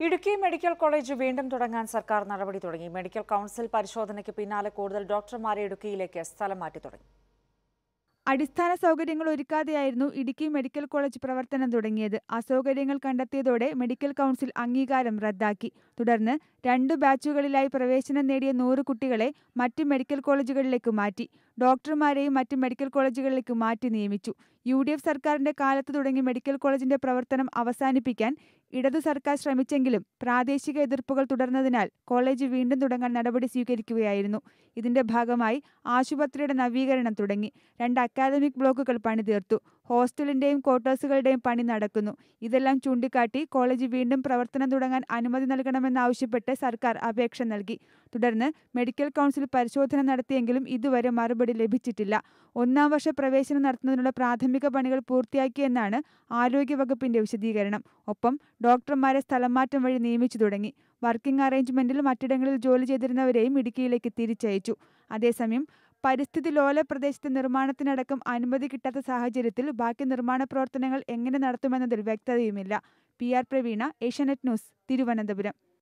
Idukki medical college വീണ്ടും തുടങ്ങാൻ സർക്കാർ നടപടി തുടങ്ങി മെഡിക്കൽ കൗൺസിൽ പരിശോധനയ്ക്ക് പിന്നാലെ കൂടുതൽ ഡോക്ടർമാരെ ഇടുക്കിയിലേക്ക് സ്ഥലം മാറ്റി തുടങ്ങി അടിസ്ഥാന സൗകര്യങ്ങൾ ഒരുക്കാതെയായിരുന്നു ഇടുക്കി മെഡിക്കൽ കോളേജ് പ്രവർത്തനം തുടങ്ങിയത് അസൗകര്യങ്ങൾ കണ്ടെത്തിയതോടെ മെഡിക്കൽ കൗൺസിൽ അംഗീകാരം റദ്ദാക്കി തുടർന്ന് രണ്ട് ബാച്ചുകളിലായി പ്രവേശനം നേടിയ നൂറ് കുട്ടികളെ മറ്റ് മെഡിക്കൽ കോളേജുകളിലേക്ക് മാറ്റി ഡോക്ടർമാരെയും മറ്റ് മെഡിക്കൽ കോളേജുകളിലേക്ക് മാറ്റി നിയമിച്ചു യു ഡി എഫ് സർക്കാരിന്റെ കാലത്ത് തുടങ്ങി മെഡിക്കൽ കോളേജിന്റെ പ്രവർത്തനം അവസാനിപ്പിക്കാൻ ഇടതു സർക്കാർ ശ്രമിച്ചെങ്കിലും പ്രാദേശിക എതിർപ്പുകൾ തുടർന്നതിനാൽ കോളേജ് വീണ്ടും തുടങ്ങാൻ നടപടി സ്വീകരിക്കുകയായിരുന്നു ഇതിന്റെ ഭാഗമായി ആശുപത്രിയുടെ നവീകരണം തുടങ്ങി രണ്ട് അക്കാദമിക് ബ്ലോക്കുകൾ പണിതീർത്തു ഹോസ്റ്റലിന്റെയും ക്വാർട്ടേഴ്സുകളുടെയും പണി നടക്കുന്നു ഇതെല്ലാം ചൂണ്ടിക്കാട്ടി കോളേജ് വീണ്ടും പ്രവർത്തനം തുടങ്ങാൻ അനുമതി നൽകണമെന്നാവശ്യപ്പെട്ട് സർക്കാർ അപേക്ഷ നൽകി തുടർന്ന് മെഡിക്കൽ കൗൺസിൽ പരിശോധന നടത്തിയെങ്കിലും ഇതുവരെ മറുപടി ലഭിച്ചിട്ടില്ല ഒന്നാം വർഷ പ്രവേശനം നടത്തുന്നതിനുള്ള പ്രാഥമിക പണികൾ പൂർത്തിയാക്കിയെന്നാണ് ആരോഗ്യവകുപ്പിന്റെ വിശദീകരണം ഒപ്പം ഡോക്ടർമാരെ സ്ഥലംമാറ്റം വഴി നിയമിച്ചു തുടങ്ങി വർക്കിംഗ് അറേഞ്ച്മെന്റിൽ മറ്റിടങ്ങളിൽ ജോലി ചെയ്തിരുന്നവരെയും ഇടുക്കിയിലേക്ക് തിരിച്ചയച്ചു അതേസമയം പരിസ്ഥിതി ലോല പ്രദേശത്തെ നിർമ്മാണത്തിനടക്കം അനുമതി കിട്ടാത്ത സാഹചര്യത്തിൽ ബാക്കി നിർമ്മാണ പ്രവർത്തനങ്ങൾ എങ്ങനെ നടത്തുമെന്നതിൽ വ്യക്തതയുമില്ല P R Praveena Asianet news Thiruvananthapuram